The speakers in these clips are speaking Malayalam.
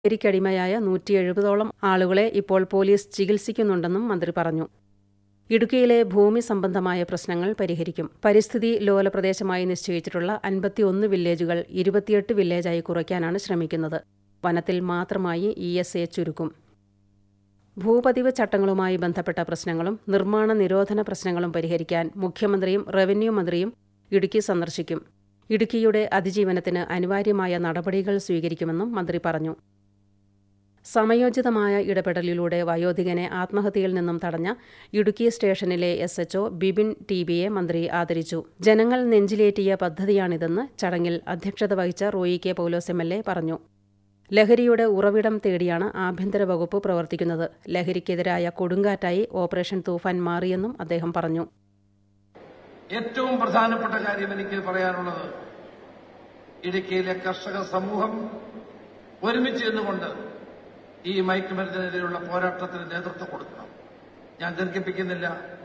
ലഹരിക്കടിമയായ നൂറ്റി എഴുപതോളം ആളുകളെ ഇപ്പോൾ പോലീസ് ചികിത്സിക്കുന്നുണ്ടെന്നും മന്ത്രി പറഞ്ഞു ഇടുക്കിയിലെ ഭൂമി സംബന്ധമായ പ്രശ്നങ്ങൾ പരിഹരിക്കും പരിസ്ഥിതി ലോല പ്രദേശമായി നിശ്ചയിച്ചിട്ടുള്ള അൻപത്തിയൊന്ന് വില്ലേജുകൾ ഇരുപത്തിയെട്ട് വില്ലേജായി കുറയ്ക്കാനാണ് ശ്രമിക്കുന്നത് വനത്തിൽ മാത്രമായി ഇ എസ് എ ചുരുക്കും ഭൂപതിവ് ചട്ടങ്ങളുമായി ബന്ധപ്പെട്ട പ്രശ്നങ്ങളും നിർമ്മാണ നിരോധന പ്രശ്നങ്ങളും പരിഹരിക്കാൻ മുഖ്യമന്ത്രിയും റവന്യൂ മന്ത്രിയും ഇടുക്കി സന്ദർശിക്കും ഇടുക്കിയുടെ അതിജീവനത്തിന് അനിവാര്യമായ നടപടികൾ സ്വീകരിക്കുമെന്നും മന്ത്രി പറഞ്ഞു സമയോചിതമായ ഇടപെടലിലൂടെ വയോധികനെ ആത്മഹത്യയിൽ നിന്നും തടഞ്ഞ ഇടുക്കി സ്റ്റേഷനിലെ എസ് എച്ച്ഒ ബിബിൻ ടി ബിയെ മന്ത്രി ആദരിച്ചു ജനങ്ങൾ നെഞ്ചിലേറ്റിയ പദ്ധതിയാണിതെന്ന് ചടങ്ങിൽ അധ്യക്ഷത വഹിച്ച Roy K Paulose M L A പറഞ്ഞു ലഹരിയുടെ ഉറവിടം തേടിയാണ് ആഭ്യന്തര വകുപ്പ് പ്രവർത്തിക്കുന്നത് ലഹരിക്കെതിരായ കൊടുങ്കാറ്റായി ഓപ്പറേഷൻ തൂഫാൻ മാറിയെന്നും അദ്ദേഹം പറഞ്ഞു ഏറ്റവും പ്രധാനപ്പെട്ട കാര്യം എനിക്ക് പറയാനുള്ളത് ഇടുക്കിയിലെ കർഷക സമൂഹം ഒരുമിച്ച് നിന്നുകൊണ്ട് ഈ മയക്കുമരുന്നിനെതിരെയുള്ള പോരാട്ടത്തിന് നേതൃത്വം കൊടുക്കണം ഞാൻ ദീർഘിപ്പിക്കുന്നില്ല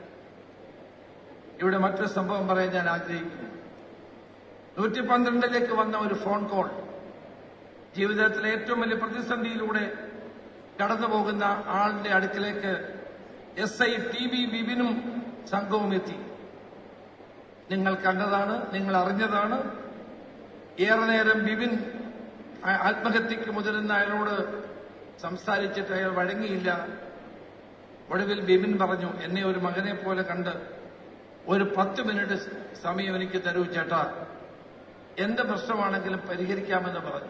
ഇവിടെ മറ്റൊരു സംഭവം പറയാൻ ഞാൻ ആഗ്രഹിക്കുന്നു നൂറ്റി പന്ത്രണ്ടിലേക്ക് വന്ന ഒരു ഫോൺ കോൾ ജീവിതത്തിലെ ഏറ്റവും വലിയ പ്രതിസന്ധിയിലൂടെ കടന്നു പോകുന്ന ആളിന്റെ അടുക്കിലേക്ക് എസ് ഐ ടി വി ബിബിനും സംഘവും എത്തി നിങ്ങൾ കണ്ടതാണ് നിങ്ങൾ അറിഞ്ഞതാണ് ഏറെ നേരം ബിബിൻ ആത്മഹത്യക്ക് മുതിരുന്ന അയാളോട് സംസാരിച്ചിട്ട് അയാൾ വഴങ്ങിയില്ല ഒടുവിൽ ബിബിൻ പറഞ്ഞു എന്നെ ഒരു മകനെ പോലെ കണ്ട് ഒരു പത്ത് മിനിറ്റ് സമയം എനിക്ക് തരൂ ചേട്ടാ എന്ത് പ്രശ്നമാണെങ്കിലും പരിഹരിക്കാമെന്ന് പറഞ്ഞു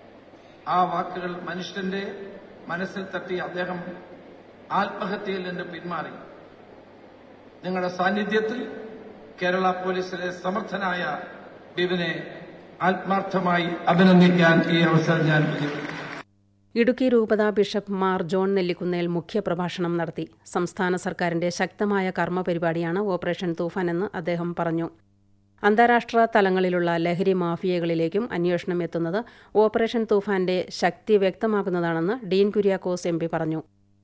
ആ വാക്കുകൾ മനുഷ്യന്റെ മനസ്സിൽ തട്ടി അദ്ദേഹം ആത്മഹത്യയിൽ നിന്ന് പിന്മാറി നിങ്ങളുടെ സാന്നിധ്യത്തിൽ കേരള പോലീസിലെ സമർത്ഥനായ ബിബിനെ ആത്മാർത്ഥമായി അഭിനന്ദിക്കാൻ ഈ അവസരം ഞാൻ ഉപയോഗിക്കുന്നു ഇടുക്കി രൂപത ബിഷപ്പ് മാർ ജോൺ നെല്ലിക്കുന്നേൽ മുഖ്യപ്രഭാഷണം നടത്തി സംസ്ഥാന സർക്കാരിന്റെ ശക്തമായ കർമ്മ പരിപാടിയാണ് ഓപ്പറേഷൻ തൂഫാൻ എന്ന് അദ്ദേഹം പറഞ്ഞു അന്താരാഷ്ട്ര തലങ്ങളിലുള്ള ലഹരി മാഫിയകളിലേക്കും അന്വേഷണം എത്തുന്നത് ഓപ്പറേഷൻ തൂഫാന്റെ ശക്തി വ്യക്തമാക്കുന്നതാണെന്ന് ഡീൻ കുര്യാക്കോസ് എം പി പറഞ്ഞു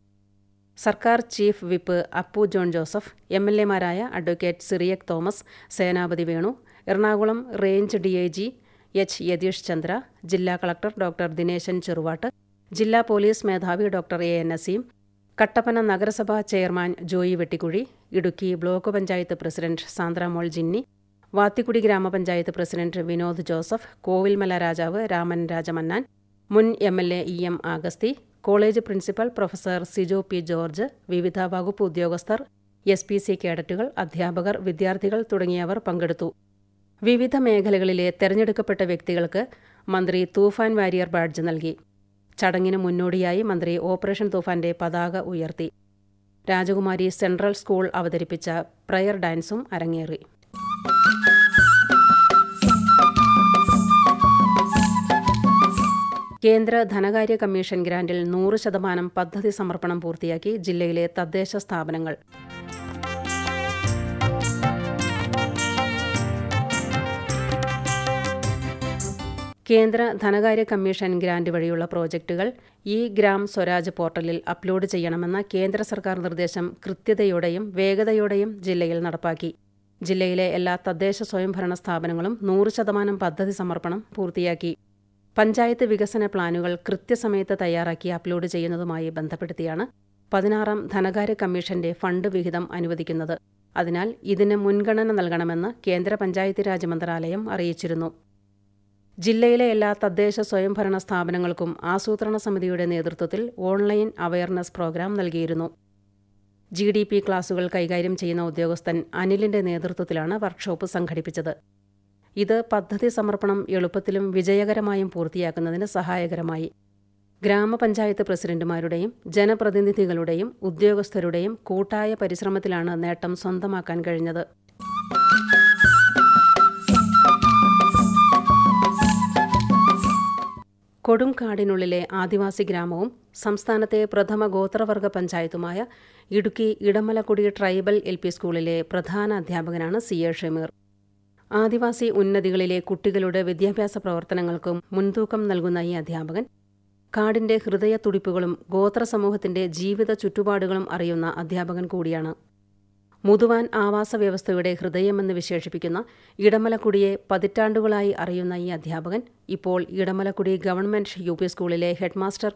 സർക്കാർ chief whip Appu John Joseph M L എമാരായ advocate Cyriac Thomas Senapathi Venu Ernakulam range D I G H Yatheesh Chandra ജില്ലാ കളക്ടർ ഡോക്ടർ ദിനേശൻ ചെറുവാട്ട് ജില്ലാ പോലീസ് മേധാവി doctor A N Naseem Kattappana നഗരസഭാ chairman Joy Vettikuzhy Idukki block panchayat president Sandramol Jinny Vathikudy ഗ്രാമപഞ്ചായത്ത് പ്രസിഡന്റ് വിനോദ് ജോസഫ് കോവിൽമല രാജാവ് രാമൻ രാജമന്നാൻ മുൻ M L A E M Agasthi college principal professor Sijo P George വിവിധ വകുപ്പ് ഉദ്യോഗസ്ഥർ എസ് പി സി കേഡറ്റുകൾ അധ്യാപകർ വിദ്യാർത്ഥികൾ തുടങ്ങിയവർ പങ്കെടുത്തു വിവിധ മേഖലകളിലെ തെരഞ്ഞെടുക്കപ്പെട്ട വ്യക്തികൾക്ക് മന്ത്രി തൂഫാൻ വാരിയർ ബാഡ്ജ് നൽകി ചടങ്ങിന് മുന്നോടിയായി മന്ത്രി ഓപ്പറേഷൻ തൂഫാന്റെ പതാക ഉയർത്തി രാജകുമാരി സെൻട്രൽ സ്കൂൾ അവതരിപ്പിച്ച പ്രയർ ഡാൻസും അരങ്ങേറി കേന്ദ്ര ധനകാര്യ കമ്മീഷൻ ഗ്രാന്റിൽ നൂറ് ശതമാനം പദ്ധതി സമർപ്പണം പൂർത്തിയാക്കി ജില്ലയിലെ തദ്ദേശ സ്ഥാപനങ്ങൾ കേന്ദ്ര ധനകാര്യ കമ്മീഷൻ ഗ്രാന്റ് വഴിയുള്ള പ്രോജക്റ്റുകൾ ഇ ഗ്രാം സ്വരാജ് പോർട്ടലിൽ അപ്ലോഡ് ചെയ്യണമെന്ന കേന്ദ്ര സർക്കാർ നിർദ്ദേശം കൃത്യതയോടെയും വേഗതയോടെയും ജില്ലയിൽ നടപ്പാക്കി ജില്ലയിലെ എല്ലാ തദ്ദേശ സ്വയംഭരണ സ്ഥാപനങ്ങളും നൂറ് ശതമാനം പദ്ധതി സമർപ്പണം പൂർത്തിയാക്കി പഞ്ചായത്ത് വികസന പ്ലാനുകൾ കൃത്യസമയത്ത് തയ്യാറാക്കി അപ്ലോഡ് ചെയ്യുന്നതുമായി ബന്ധപ്പെടുത്തിയാണ് പതിനാറാം ധനകാര്യ കമ്മീഷന്റെ ഫണ്ട് വിഹിതം അനുവദിക്കുന്നത് അതിനാൽ ഇതിന് മുൻഗണന നൽകണമെന്ന് കേന്ദ്ര പഞ്ചായത്ത് രാജ് മന്ത്രാലയം അറിയിച്ചിരുന്നു ജില്ലയിലെ എല്ലാ തദ്ദേശ സ്വയംഭരണ സ്ഥാപനങ്ങൾക്കും ആസൂത്രണ സമിതിയുടെ നേതൃത്വത്തിൽ ഓൺലൈൻ അവയർനെസ് പ്രോഗ്രാം നൽകിയിരുന്നു ജി ഡി പി ക്ലാസുകൾ കൈകാര്യം ചെയ്യുന്ന ഉദ്യോഗസ്ഥൻ അനിലിന്റെ നേതൃത്വത്തിലാണ് വർക്ക്ഷോപ്പ് സംഘടിപ്പിച്ചത് ഇത് പദ്ധതി സമർപ്പണം എളുപ്പത്തിലും വിജയകരമായും പൂർത്തിയാക്കുന്നതിന് സഹായകരമായി ഗ്രാമപഞ്ചായത്ത് പ്രസിഡന്റുമാരുടെയും ജനപ്രതിനിധികളുടെയും ഉദ്യോഗസ്ഥരുടെയും കൂട്ടായ പരിശ്രമത്തിലാണ് നേട്ടം സ്വന്തമാക്കാൻ കഴിഞ്ഞത് കൊടുംകാടിനുള്ളിലെ ആദിവാസി ഗ്രാമവും സംസ്ഥാനത്തെ പ്രഥമ ഗോത്രവർഗ പഞ്ചായത്തുമായ Idukki Edamalakkudi tribal L P സ്കൂളിലെ പ്രധാന അധ്യാപകനാണ് സി എ ഷമീർ ആദിവാസി ഉന്നതികളിലെ കുട്ടികളുടെ വിദ്യാഭ്യാസ പ്രവർത്തനങ്ങൾക്കും മുൻതൂക്കം നൽകുന്ന ഈ അധ്യാപകൻ കാടിന്റെ ഹൃദയ തുടിപ്പുകളും ഗോത്ര സമൂഹത്തിന്റെ ജീവിത ചുറ്റുപാടുകളും അറിയുന്ന അധ്യാപകൻ കൂടിയാണ് മുതുവാൻ ആവാസ വ്യവസ്ഥയുടെ ഹൃദയമെന്ന് വിശേഷിപ്പിക്കുന്ന ഇടമലക്കുടിയെ പതിറ്റാണ്ടുകളായി അറിയുന്ന ഈ അധ്യാപകൻ ഇപ്പോൾ ഇടമലക്കുടി ഗവൺമെന്റ് യു പി സ്കൂളിലെ ഹെഡ്മാസ്റ്റർ